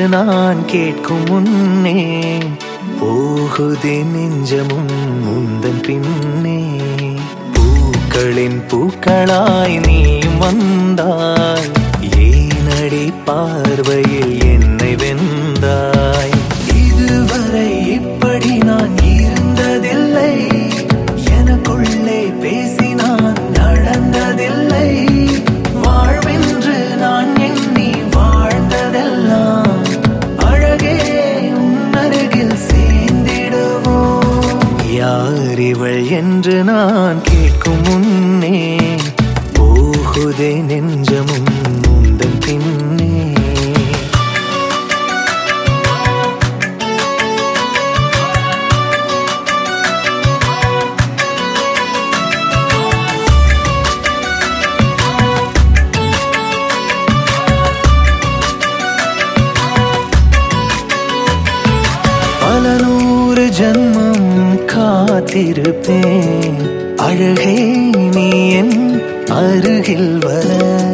நான் கேட்கும் முன்னே போகுதே நெஞ்சமும் முந்தன் பின்னே பூக்களின் பூக்களாய் நீ வந்தாய் ஏனடி பார்வையில் என்னை வெந்தாய் இதுவரை இப்படி நான் இருந்ததில்லை எனக்குள்ளே பேசி நான் நடந்ததில்லை வாழ்வென்று நான் எண்ணி வாழ்ந்ததெல்லாம் அழகே உன்னருகில் சேர்ந்திடுவோம் யார் இவள் என்று நான் கேட்கும் முன்னே போகுதே நெஞ்சமும் முந்தன் பின்னே பல நூறு ஜன்மம் காத்திருப்பேன் அழகே நீ என் அருகில் வர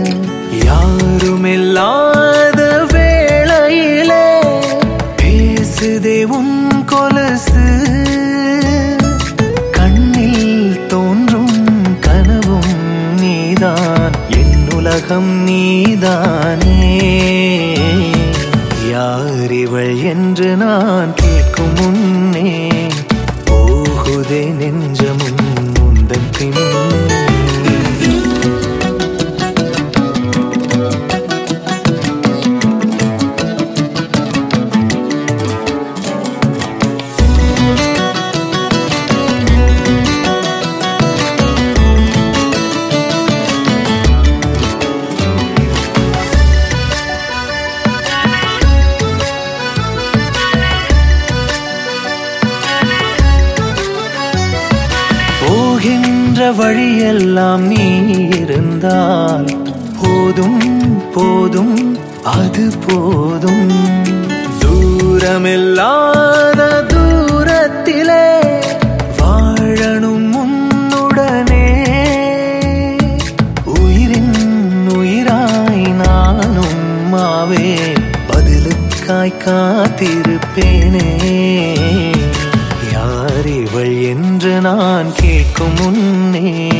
யாருமில்லாத வேளையிலே பேசுதே உன் கொலுசு கண்ணில் தோன்றும் கனவும் நீதான் என் உலகம் நீதானே யார் இவள் என்று நான் கேட்கும் முன்னே போகுதே நெஞ்சமும் முந்தன் பின்னே போகின்ற வழியெல்லாம் நீ இருந்தால் போதும் போதும் அது போதும் தூரமில்லாத தூரத்திலே வாழணும் உன்னுடனே உயிரின் உயிராய் நானும் மாவே பதிலுக்காய் காத்திருப்பேனே யார் இவள் என்று நான் கேட்கும் முன்னே